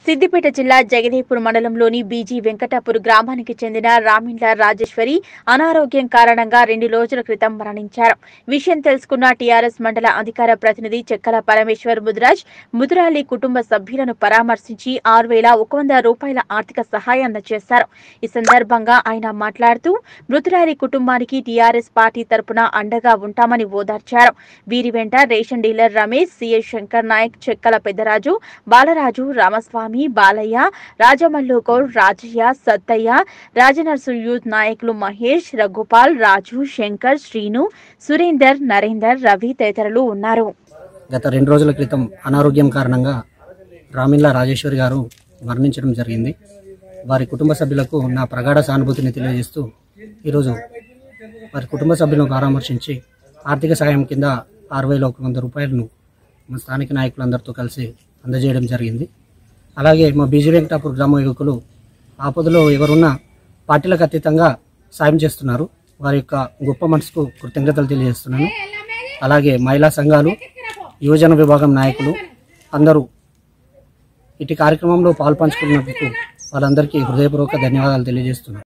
సిద్దిపేట జిల్లా జగదేపూర్ మండలంలోని బీజీ వెంకటాపూర్ గ్రామానికి చెందిన రామిండ్ల రాజేశ్వరి అనారోగ్యం కారణంగా రెండు రోజుల క్రితం మరణించారు విషయం తెలుసుకున్న టీఆర్ఎస్ మండల అధికార ప్రతినిధి చెక్కల పరమేశ్వర్ ముదిరాజ్ ముదిరాలి కుటుంబ సభ్యులను పరామర్శించి ఆరు వేల ఒక వంద రూపాయల ఆర్థిక సహాయం అందజేశారు ఈ సందర్భంగా ఆయన మాట్లాడుతూ మృతురాలి కుటుంబానికి టీఆర్ఎస్ పార్టీ తరపున అండగా ఉంటామని ఓదార్చారు వీరి వెంట ration dealer Ramesh C S Shankar Naik Chekkala Peddaraju Balaraju Ramaswamy Balaiah Rajamallu Goud Rajaiah Sattaiah Rajanarsu youth నాయకులు మహేష్ రఘుపాల్ రాజు శంకర్ శ్రీను సురేందర్ నరేందర్ రవి తదితరులు ఉన్నారు గత రెండు రోజుల క్రితం అనారోగ్యం కారణంగా రామిల్లా రాజేశ్వరి గారు మరణించడం జరిగింది వారి కుటుంబ సభ్యులకు నా ప్రగాఢ సానుభూతిని తెలియజేస్తూ ఈరోజు వారి కుటుంబ సభ్యులను పరామర్శించి ఆర్థిక సహాయం కింద ఆరు వేల ఒక వంద రూపాయలను మా స్థానిక నాయకులందరితో కలిసి అందజేయడం జరిగింది అలాగే మా బీజీ వెంకటాపూర్ గ్రామ యువకులు ఆపదలో ఎవరున్నా పార్టీలకు అతీతంగా సాయం చేస్తున్నారు వారి యొక్క గొప్ప మనసుకు కృతజ్ఞతలు తెలియజేస్తున్నాను అలాగే మహిళా సంఘాలు యువజన విభాగం నాయకులు అందరూ ఇటు కార్యక్రమంలో పాల్పంచుకున్నందుకు వాళ్ళందరికీ హృదయపూర్వక ధన్యవాదాలు తెలియజేస్తున్నాను